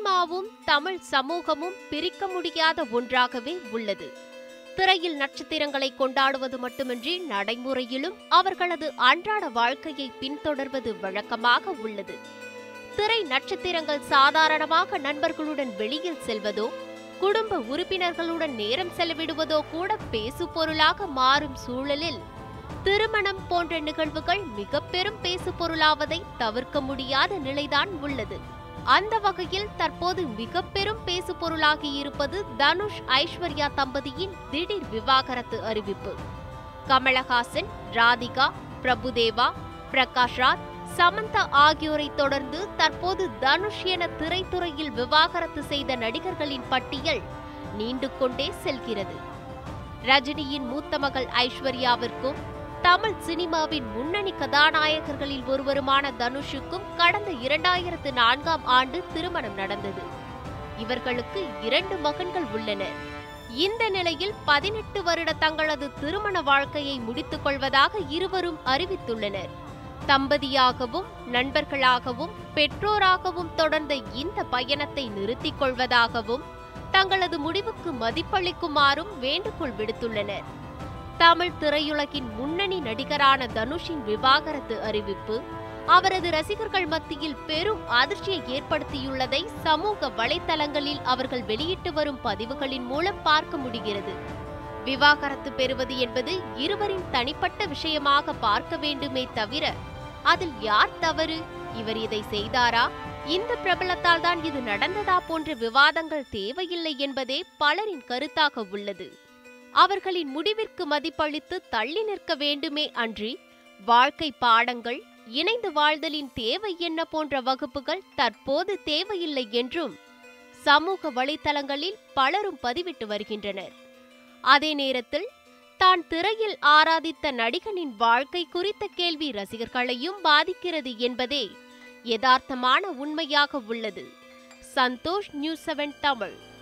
சினிமாவும் தமிழ் சமூகமும் பிரிக்க முடியாத ஒன்றாகவே உள்ளது திரையில் நட்சத்திரங்களை கொண்டாடுவது மட்டுமின்றி நடைமுறையிலும் அவர்களது அன்றாட வாழ்க்கையை பின்தொடர்வது வழக்கமாக உள்ளது திரை நட்சத்திரங்கள் சாதாரணமாக நண்பர்களுடன் வெளியில் செல்வதோ குடும்ப உறுப்பினர்களுடன் நேரம் செலவிடுவதோ கூட பேசு பொருளாக மாறும் சூழலில் திருமணம் போன்ற நிகழ்வுகள் மிக பெரும் பேசு பொருளாவதை தவிர்க்க முடியாத நிலைதான் உள்ளது அந்த வகையில் தற்போது மிக பெரும் பேசு பொருளாகி இருப்பது தனுஷ் ஐஸ்வர்யா தம்பதியின் திடீர் விவாகரத்து அறிவிப்பு கமலஹாசன் ராதிகா பிரபுதேவா பிரகாஷ் ராஜ் சமந்தா ஆகியோரை தொடர்ந்து தற்போது தனுஷ் என திரைத்துறையில் விவாகரத்து செய்த நடிகர்களின் பட்டியல் நீண்டு கொண்டே செல்கிறது ரஜினியின் மூத்த மகள் ஐஸ்வர்யாவிற்கும் தமிழ் சினிமாவின் முன்னணி கதாநாயகர்களில் ஒருவருமான தனுஷுக்கும் கடந்த இரண்டாயிரத்து நான்காம் ஆண்டு திருமணம் நடந்தது இவர்களுக்கு இரண்டு மகன்கள் உள்ளனர் இந்த நிலையில் பதினெட்டு வருட தங்களது திருமண வாழ்க்கையை முடித்துக் கொள்வதாக இருவரும் அறிவித்துள்ளனர் தம்பதியாகவும் நண்பர்களாகவும் பெற்றோராகவும் தொடர்ந்த இந்த பயணத்தை நிறுத்திக் கொள்வதாகவும் தங்களது முடிவுக்கு மதிப்பளிக்குமாறும் வேண்டுகோள் விடுத்துள்ளனர் தமிழ் திரையுலகின் முன்னணி நடிகரான தனுஷின் விவாகரத்து அறிவிப்பு அவரது ரசிகர்கள் மத்தியில் பெரும் அதிர்ச்சியை ஏற்படுத்தியுள்ளதை சமூக வலைத்தளங்களில் அவர்கள் வெளியிட்டு வரும் பதிவுகளின் மூலம் பார்க்க முடிகிறது விவாகரத்து பெறுவது என்பது இருவரின் தனிப்பட்ட விஷயமாக பார்க்க வேண்டுமே தவிர அதில் யார் தவறு இவர் இதை செய்தாரா இந்த பிரபலத்தால் தான் இது நடந்ததா போன்ற விவாதங்கள் தேவையில்லை என்பதே பலரின் கருத்தாக உள்ளது அவர்களின் முடிவிற்கு மதிப்பளித்து தள்ளி நிற்க வேண்டுமே அன்றி வாழ்க்கை பாடங்கள் இணைந்து வாழ்தலின் தேவை என்ன போன்ற வகுப்புகள் தற்போது தேவையில்லை என்றும் சமூக வலைத்தளங்களில் பலரும் பதிவிட்டு வருகின்றனர் அதே நேரத்தில் தான் திரையில் ஆராதித்த நடிகனின் வாழ்க்கை குறித்த கேள்வி ரசிகர்களையும் பாதிக்கிறது என்பதே யதார்த்தமான உண்மையாக உள்ளது சந்தோஷ் நியூஸ் செவன் தமிழ்